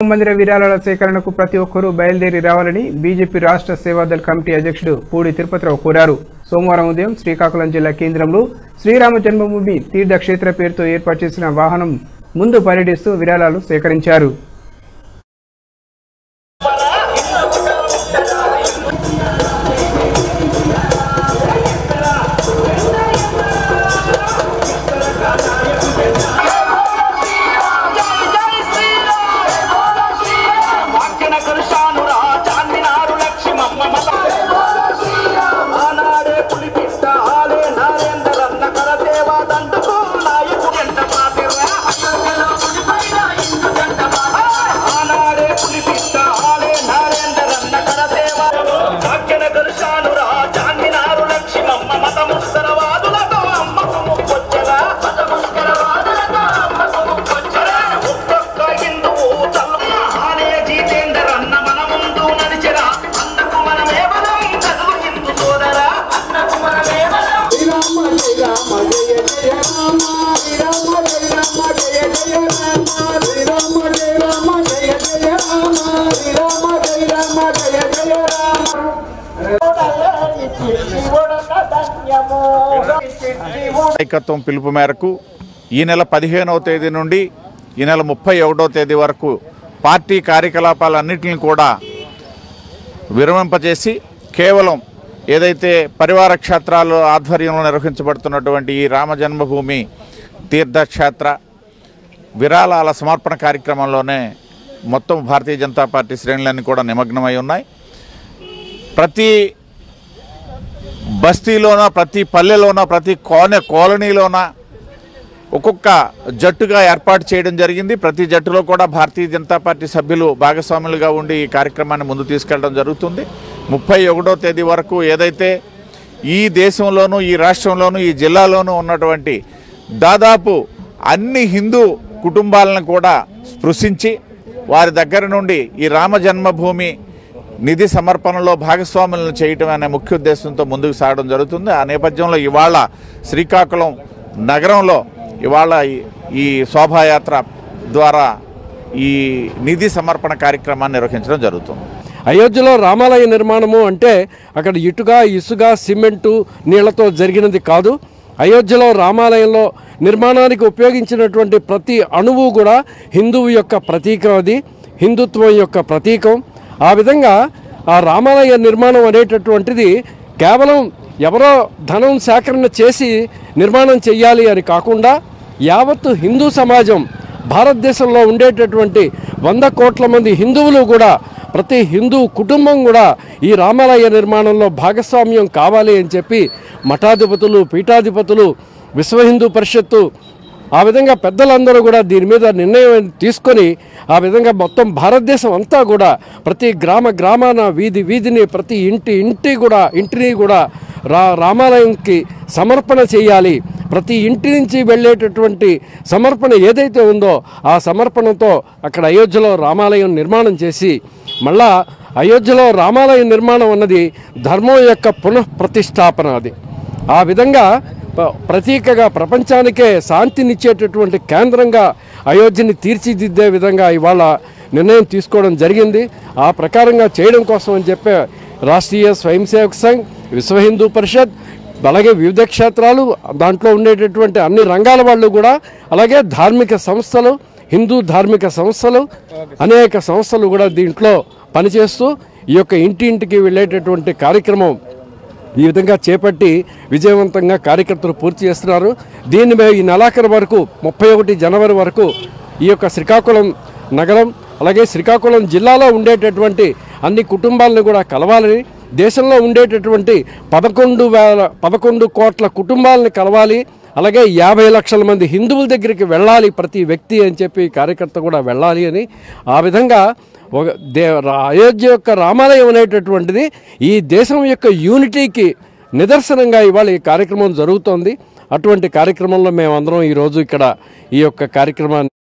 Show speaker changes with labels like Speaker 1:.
Speaker 1: మందిర విరాళాల సేకరణకు ప్రతి ఒక్కరూ బయలుదేరి రావాలని బీజేపీ రాష్ట్ర సేవాదల్ కమిటీ అధ్యక్షుడు పూడి తిరుపతిరావు కోరారు సోమవారం ఉదయం శ్రీకాకుళం జిల్లా కేంద్రంలో శ్రీరామ జన్మభూమి తీర్థక్షేత్ర పేరుతో ఏర్పాటు చేసిన వాహనం ముందు పర్యటిస్తూ విరాళాలు సేకరించారు
Speaker 2: వాక్యన కలుషానురా చాందినారు లక్ష్మమ్మ మత ఆనాడే పులిపిట్ట ఆలే నారేంద్రన్న కరసేవ దండుకు నాయకుడు ఎంత పాతిరా ఆనాడే పులిపిట్ట ఆలే నారేంద్రన్న కరసేవ వాక్యన కలుషానురా చాందినారు లక్ష్మమ్మ మత ముస్తరవాదులతో అమ్మకు ముప్పొచ్చరా మత ముస్తరవాదులతో అమ్మకు ముప్పొచ్చరా ఒక్కొక్క హిందువు తల్లు ఆనే జీతేందర్ అన్న మన ముందు నడిచెరా అన్నకు మనమే బలం చదువు హిందూ సోదరా అన్నకు మనమే బలం
Speaker 3: నాయకత్వం పిలుపు మేరకు ఈ నెల పదిహేనవ తేదీ నుండి ఈ నెల ముప్పై ఒకటో తేదీ వరకు పార్టీ కార్యకలాపాలన్నింటిని కూడా విరమింపజేసి కేవలం ఏదైతే పరివార క్షేత్రాలు ఆధ్వర్యంలో నిర్వహించబడుతున్నటువంటి ఈ రామ జన్మభూమి తీర్థక్షేత్ర విరాళాల సమర్పణ కార్యక్రమంలోనే మొత్తం భారతీయ జనతా పార్టీ శ్రేణులన్నీ కూడా నిమగ్నమై ఉన్నాయి ప్రతి బస్తీలోన ప్రతి పల్లెలోన ప్రతి కోన కాలనీలోన ఒక్కొక్క జట్టుగా ఏర్పాటు చేయడం జరిగింది ప్రతి జట్టులో కూడా భారతీయ జనతా పార్టీ సభ్యులు భాగస్వాములుగా ఉండి ఈ కార్యక్రమాన్ని ముందు తీసుకెళ్ళడం జరుగుతుంది ముప్పై ఒకటో తేదీ వరకు ఏదైతే ఈ దేశంలోనూ ఈ రాష్ట్రంలోనూ ఈ జిల్లాలోనూ ఉన్నటువంటి దాదాపు అన్ని హిందూ కుటుంబాలను కూడా స్పృశించి వారి దగ్గర నుండి ఈ రామ జన్మభూమి నిధి సమర్పణలో భాగస్వాములను చేయటం అనే ముఖ్య ఉద్దేశంతో ముందుకు సాగడం జరుగుతుంది ఆ నేపథ్యంలో ఇవాళ శ్రీకాకుళం నగరంలో ఇవాళ ఈ- ఈ శోభాయాత్ర ద్వారా ఈ నిధి సమర్పణ కార్యక్రమాన్ని నిర్వహించడం జరుగుతుంది
Speaker 4: అయోధ్యలో రామాలయ నిర్మాణము అంటే అక్కడ ఇటుక ఇసుక సిమెంటు నీళ్లతో జరిగినది కాదు అయోధ్యలో రామాలయంలో నిర్మాణానికి ఉపయోగించినటువంటి ప్రతి అణువు కూడా హిందువు యొక్క ప్రతీకం అది హిందుత్వం యొక్క ప్రతీకం ఆ విధంగా ఆ రామాలయ నిర్మాణం అనేటటువంటిది కేవలం ఎవరో ధనం సేకరణ చేసి నిర్మాణం చెయ్యాలి అని కాకుండా యావత్తు హిందూ సమాజం భారతదేశంలో ఉండేటటువంటి వంద కోట్ల మంది హిందువులు కూడా ప్రతి హిందూ కుటుంబం కూడా ఈ రామాలయ నిర్మాణంలో భాగస్వామ్యం కావాలి అని చెప్పి మఠాధిపతులు పీఠాధిపతులు విశ్వ హిందూ పరిషత్తు ఆ విధంగా పెద్దలందరూ కూడా దీని మీద నిర్ణయం తీసుకొని ఆ విధంగా మొత్తం భారతదేశం అంతా కూడా ప్రతి గ్రామ గ్రామాన వీధి వీధిని ప్రతి ఇంటి ఇంటి కూడా ఇంటిని కూడా రా రామాలయంకి సమర్పణ చేయాలి ప్రతి ఇంటి నుంచి వెళ్ళేటటువంటి సమర్పణ ఏదైతే ఉందో ఆ సమర్పణతో అక్కడ అయోధ్యలో రామాలయం నిర్మాణం చేసి మళ్ళా అయోధ్యలో రామాలయం నిర్మాణం అన్నది ధర్మం యొక్క పునః ప్రతిష్టాపన అది ఆ విధంగా ప- ప్రతీకగా ప్రపంచానికే శాంతినిచ్చేటటువంటి కేంద్రంగా అయోధ్యని తీర్చిదిద్దే విధంగా ఇవాళ నిర్ణయం తీసుకోవడం జరిగింది ఆ ప్రకారంగా చేయడం కోసం అని చెప్పే రాష్ట్రీయ స్వయం సేవక్ సంఘ్ విశ్వ హిందూ పరిషత్ అలాగే వివిధ క్షేత్రాలు దాంట్లో ఉండేటటువంటి అన్ని రంగాల వాళ్ళు కూడా అలాగే ధార్మిక సంస్థలు హిందూ ధార్మిక సంస్థలు అనేక సంస్థలు కూడా దీంట్లో పనిచేస్తూ ఈ యొక్క ఇంటి ఇంటికి వెళ్ళేటటువంటి కార్యక్రమం ఈ విధంగా చేపట్టి విజయవంతంగా కార్యకర్తలు పూర్తి చేస్తున్నారు దీన్ని మేము ఈ నెలాఖరు వరకు ముప్పై ఒకటి జనవరి వరకు ఈ యొక్క శ్రీకాకుళం నగరం అలాగే శ్రీకాకుళం జిల్లాలో ఉండేటటువంటి అన్ని కుటుంబాలను కూడా కలవాలని దేశంలో ఉండేటటువంటి పదకొండు వేల పదకొండు కోట్ల కుటుంబాలను కలవాలి అలాగే యాభై లక్షల మంది హిందువుల దగ్గరికి వెళ్ళాలి ప్రతి వ్యక్తి అని చెప్పి కార్యకర్త కూడా వెళ్ళాలి అని ఆ విధంగా ఒక దే రా- అయోధ్య యొక్క రామాలయం అనేటటువంటిది ఈ దేశం యొక్క యూనిటీకి నిదర్శనంగా ఇవాళ ఈ కార్యక్రమం జరుగుతోంది అటువంటి కార్యక్రమంలో మేమందరం ఈరోజు ఇక్కడ ఈ యొక్క కార్యక్రమాన్ని